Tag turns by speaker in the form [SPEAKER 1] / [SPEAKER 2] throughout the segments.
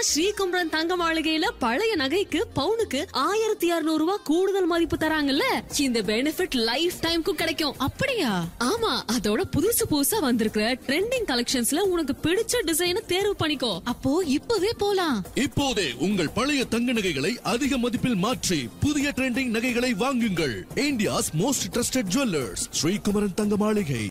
[SPEAKER 1] ஸ்ரீகுமரன் தங்க மாளிகையில பழைய நகைக்கு பவுனுக்கு ஆயிரத்தி இருநூறு ரூபாய் கூடுதல் மதிப்பு தராங்கல்ல இந்த பெனிஃபிட் லைஃப் டைம்க்கும் கிடைக்கும்
[SPEAKER 2] அப்படியா
[SPEAKER 1] ஆமா அதோட புதுசு புதுசா வந்திருக்கிற ட்ரெண்டிங் கலெக்ஷன்ஸ்ல உனக்கு பிடிச்ச டிசைனை தேர்வு பண்ணிக்கோ
[SPEAKER 2] அப்போ இப்பவே போலாம்
[SPEAKER 3] இப்போதே உங்கள் பழைய தங்க நகைகளை அதிக மதிப்பில் மாற்றி புதிய ட்ரெண்டிங் நகைகளை வாங்குங்கள் India's most trusted jewellers Srikumaran தங்க மாளிகை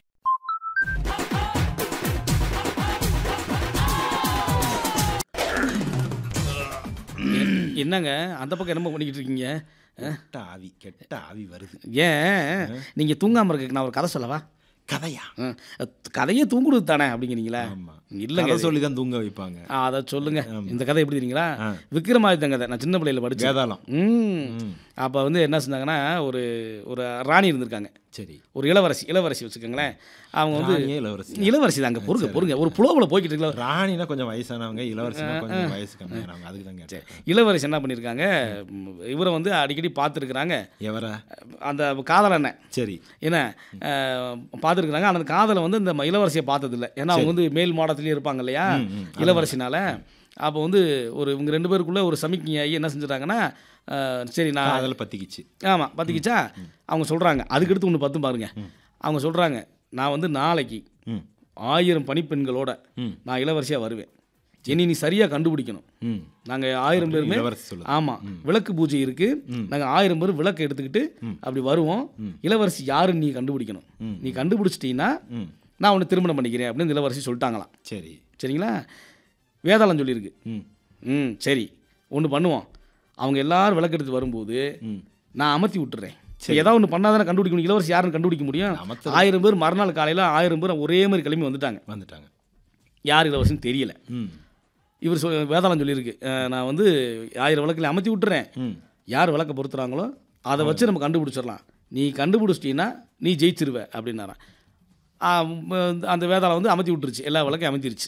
[SPEAKER 4] என்னங்க அந்த பக்கம் என்னமோ பண்ணிக்கிட்டு இருக்கீங்க
[SPEAKER 5] கெட்ட ஆவி கெட்ட ஆவி வருது
[SPEAKER 4] ஏன் நீங்கள் தூங்காமல் இருக்க நான் ஒரு கதை சொல்லவா
[SPEAKER 5] கதையா
[SPEAKER 4] ம், கதையே தூங்குறது தானே அப்படிங்கிறீங்களா
[SPEAKER 5] ஆமா
[SPEAKER 4] இல்லைங்க
[SPEAKER 5] கதை சொல்லி தான் தூங்க வைப்பாங்க
[SPEAKER 4] ஆ, அதை சொல்லுங்க இந்த கதை எப்படி தெரியுங்களா விக்ரமாதித்தன் கதை நான் சின்ன பிள்ளையில படிச்சேன்
[SPEAKER 5] வேதாளம்
[SPEAKER 4] ம் அப்போ வந்து என்ன செஞ்சாங்கன்னா ஒரு ஒரு ராணி இருந்திருக்காங்க
[SPEAKER 5] சரி
[SPEAKER 4] ஒரு இளவரசி இளவரசி வச்சுக்கோங்களேன் அவங்க வந்து
[SPEAKER 5] ராணியே இளவரசி
[SPEAKER 4] இளவரசி தாங்க பொறுங்க பொறுங்க ஒரு புலோவில் போய்கிட்டு இருக்கல
[SPEAKER 5] ராணினா கொஞ்சம் வயசானவங்க இளவரசினா கொஞ்சம் வயசு கம்மியானவங்க அதுக்கு தான் கேட்டேன்
[SPEAKER 4] இளவரசி என்ன பண்ணியிருக்காங்க ம், இவரை வந்து அடிக்கடி பார்த்துருக்குறாங்க
[SPEAKER 5] எவரா
[SPEAKER 4] அந்த காதலனை
[SPEAKER 5] சரி
[SPEAKER 4] என்ன பார்த்துருக்குறாங்க அந்த காதலை வந்து இந்த ம- இளவரசியை பார்த்ததில்ல ஏன்னா அவங்க வந்து மேல் மாடத்துலேயே இருப்பாங்க இல்லையா இளவரசினால அப்போ வந்து ஒரு இவங்க ரெண்டு பேருக்குள்ள ஒரு சமிக்ஞையாகி என்ன செஞ்சுட்டாங்கன்னா அஹ், சரி நான்
[SPEAKER 5] அதில் பத்திக்கிச்சு
[SPEAKER 4] ஆமாம் பார்த்திக்கிச்சா அவங்க சொல்கிறாங்க அதுக்கடுத்து ஒன்று பார்த்து பாருங்க அவங்க சொல்கிறாங்க நான் வந்து நாளைக்கு
[SPEAKER 5] ம்
[SPEAKER 4] ஆயிரம் பணிப்பெண்களோட
[SPEAKER 5] ம்.
[SPEAKER 4] நான் இளவரசியாக வருவேன் இனி நீ சரியாக கண்டுபிடிக்கணும்
[SPEAKER 5] ம்
[SPEAKER 4] நாங்கள் ஆயிரம் பேருமே
[SPEAKER 5] இளவரசி சொல்லுது.
[SPEAKER 4] ஆமாம் விளக்கு பூஜை இருக்குது நாங்கள் ஆயிரம் பேர் விளக்கு எடுத்துக்கிட்டு அப்படி வருவோம் இளவரசி யாருன்னு நீ கண்டுபிடிக்கணும் நீ கண்டுபிடிச்சிட்டீங்கன்னா
[SPEAKER 5] ம்
[SPEAKER 4] நான் உன்னை திருமணம் பண்ணிக்கிறேன் அப்படின்னு இளவரசி சொல்லிட்டாங்களாம்
[SPEAKER 5] சரி
[SPEAKER 4] சரிங்களா வேதாளம் சொல்லியிருக்கு
[SPEAKER 5] ம்
[SPEAKER 4] ம் சரி ஒன்று பண்ணுவோம் அவங்க எல்லாரும் விளக்கு எடுத்து வரும்போது
[SPEAKER 5] ம்
[SPEAKER 4] நான் அமர்த்தி விட்டுறேன் ஏதாவது ஒன்று பண்ணாதானே கண்டுபிடிக்க முடியும் இளவரசி யாருன்னு கண்டுபிடிக்க முடியும்
[SPEAKER 5] அமர்த்த-
[SPEAKER 4] ஆயிரம் பேர் மறுநாள் காலையில் ஆயிரம் பேர் ஒரே மாதிரி கிளம்பி வந்துட்டாங்க
[SPEAKER 5] வந்துட்டாங்க
[SPEAKER 4] யார் இளவரசின்னு தெரியல
[SPEAKER 5] ம்
[SPEAKER 4] இவர் சொல் வேதாளம் சொல்லியிருக்கு அஹ், நான் வந்து ஆயிரம் விளக்கில் அமர்த்தி விட்டுறேன்
[SPEAKER 5] ம்
[SPEAKER 4] யார் விளக்க பொறுத்துறாங்களோ அதை வச்சு நம்ம கண்டுபிடிச்சிடலாம் நீ கண்டுபிடிச்சிட்டீன்னா நீ ஜெயிச்சிருவ அப்படின்னாரான் ஆ, ம், அந்த வேதாளம் வந்து அமர்த்தி விட்டுருச்சு எல்லா விளக்கையும் அமர்த்திருச்சு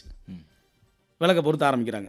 [SPEAKER 4] விளக்க பொறுத்த ஆரம்பிக்கிறாங்க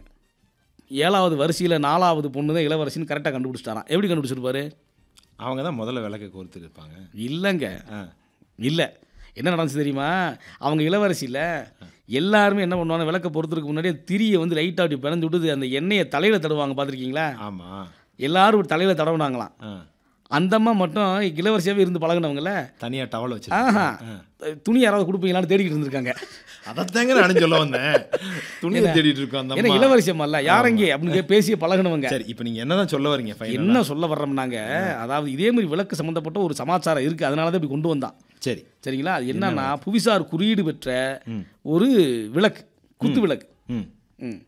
[SPEAKER 4] ஏழாவது வரிசையில் நாலாவது பொண்ணு தான் இளவரசின்னு கரெக்டாக கண்டுபிடிச்சிட்டாராம் எப்படி கண்டுபிடிச்சிருப்பாரு
[SPEAKER 5] அவங்க தான் முதல்ல விளக்க கோர்த்து இருப்பாங்க
[SPEAKER 4] இல்லைங்க
[SPEAKER 5] ஆ
[SPEAKER 4] இல்லை என்ன நடந்துச்சு தெரியுமா அவங்க இளவரசியில் எல்லாருமே என்ன பண்ணுவாங்க விளக்க பொறுத்ததுக்கு முன்னாடி திரியை வந்து லைட்டாக அப்படி பிறந்து விட்டு அந்த எண்ணெயை தலையில் தடவுவாங்க பார்த்துருக்கீங்களா
[SPEAKER 5] ஆமாம்
[SPEAKER 4] எல்லாரும் தலையில் தடவுனாங்களாம்
[SPEAKER 5] ஆ
[SPEAKER 4] அந்த அம்மா மட்டும் இளவரசியாகவே இருந்து பழகுனவங்கள
[SPEAKER 5] தனியாக டவல் வச்சு
[SPEAKER 4] ஆஹா துணி யாராவது கொடுப்பீங்களான்னு தேடிக்கிட்டு இருந்திருக்காங்க
[SPEAKER 5] அதைத்தாங்க நானும் சொல்ல வந்தேன் துணியை தேடிட்டு இருக்கோம் அந்த
[SPEAKER 4] ஏன்னா
[SPEAKER 5] அம்மா.
[SPEAKER 4] இளவரசி அம்மா இல்ல யாரங்கே அப்படின்னு பேசிய பழகுனவங்க
[SPEAKER 5] சரி இப்போ நீங்கள் என்னதான் சொல்ல வரீங்க ஃபைனல்
[SPEAKER 4] என்ன சொல்ல வர்றோம்னாங்க அதாவது இதே மாதிரி விளக்கு சம்மந்தப்பட்ட ஒரு சமாச்சாரம் இருக்குது அதனால தான் இப்படி கொண்டு வந்தான்
[SPEAKER 5] சரி
[SPEAKER 4] சரிங்களா அது என்னன்னா புவிசார் குறியீடு பெற்ற ஒரு விளக்கு குத்து விளக்கு
[SPEAKER 5] ம்
[SPEAKER 4] ம்.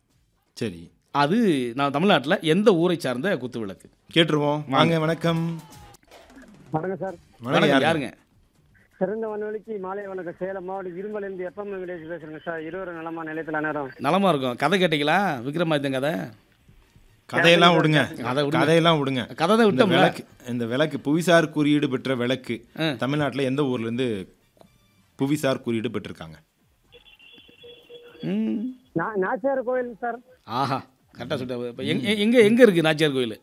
[SPEAKER 5] சரி
[SPEAKER 4] அது நான் தமிழ்நாட்டில் எந்த ஊரை சார்ந்த குத்து விளக்கு
[SPEAKER 5] கேட்டுருவோம் வாங்க வணக்கம்
[SPEAKER 6] வணக்கம் சார்
[SPEAKER 5] வணக்கம்
[SPEAKER 4] வணக்கம்,
[SPEAKER 5] யாருங்க
[SPEAKER 4] யாருங்க
[SPEAKER 6] சிறந்த வானொலிக்கு மாலை வணக்கம் சேலம் மாவட்டம் இரும்பலேருந்து எப்பம் வில்லேஜ் பேசுறேங்க சார் இருவரும் நலமா நிலையத்தில் நேரம்
[SPEAKER 4] நலமா இருக்கும் கதை கேட்டீங்களா விக்ரமாதித்தன் கதை
[SPEAKER 5] கதையெல்லாம் விடுங்க
[SPEAKER 4] அதை விடுங்க.
[SPEAKER 5] கதையெல்லாம் விடுங்க
[SPEAKER 4] கதை தான்
[SPEAKER 5] இந்த
[SPEAKER 4] விட்டோம்ல
[SPEAKER 5] விளக்கு இந்த விளக்கு புவிசார் குறியீடு பெற்ற விளக்கு தமிழ்நாட்டில் எந்த ஊர்ல இருந்து புவிசார் குறியீடு பெற்றிருக்காங்க
[SPEAKER 4] ம்
[SPEAKER 6] நா- நாச்சியார் கோயில் சார்
[SPEAKER 4] ஆஹா கரெக்டாக சொல்லிட்டு இப்போ எங்க எங்கே எங்கே இருக்குது நாச்சியார் கோயில்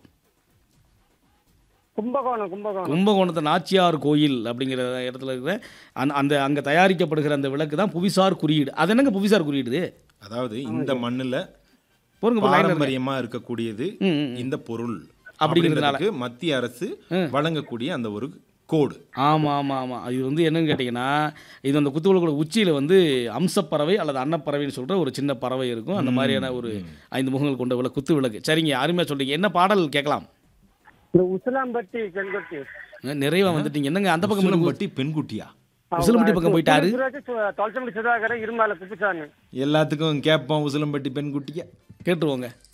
[SPEAKER 6] கும்பகோணம் கும்பகோணம்
[SPEAKER 4] கும்பகோணத்து நாச்சியார் கோயில் அப்படிங்கிற இடத்துல இருக்கிற அந்த அந்த அங்கே தயாரிக்கப்படுகிற அந்த விளக்கு தான் புவிசார் குறியீடு அது என்னங்க புவிசார் குறியீடு
[SPEAKER 5] அதாவது இந்த மண்ணுல
[SPEAKER 4] பொருங்க இப்போ லைனில்
[SPEAKER 5] பாரம்பரியமா இருக்கக்கூடியது
[SPEAKER 4] ம், ம்,
[SPEAKER 5] இந்த பொருள்
[SPEAKER 4] அப்படிங்கிறதுனால.
[SPEAKER 5] அப்படிங்கிறதுக்கு மத்திய அரசு வழங்கக்கூடிய அந்த ஒரு கோடு
[SPEAKER 4] ஆமாம் ஆமாம் ஆமாம் இது வந்து என்னன்னு கேட்டிங்கன்னா இது அந்த குத்துவிளக்கோட உச்சியில் வந்து அம்சப்பறவை அல்லது அன்னப்பறவைன்னு சொல்கிற ஒரு சின்ன பறவை இருக்கும் அந்த மாதிரியான ஒரு ஐந்து முகங்கள் கொண்ட விளக்கு குத்து விளக்கு சரிங்க அருமையாக சொல்றீங்க என்ன பாடல் கேட்கலாம்
[SPEAKER 6] இந்த உசிலாம்பட்டி பெண்கொட்டி
[SPEAKER 4] நிறைவாக வந்துட்டீங்க என்னங்க அந்த பக்கம் இருக்கு?
[SPEAKER 5] பட்டி பெண்குட்டியா
[SPEAKER 4] உசிலம்பட்டி பக்கம் போயிட்டாரு
[SPEAKER 6] தொலைச்சம்பட்டி சுதாகரன் இரும்பால குப்புசாமி
[SPEAKER 5] எல்லாத்துக்கும் கேட்போம் உசிலம்பட்டி பெண்குட்டியா
[SPEAKER 4] கேட்டுருவோங்க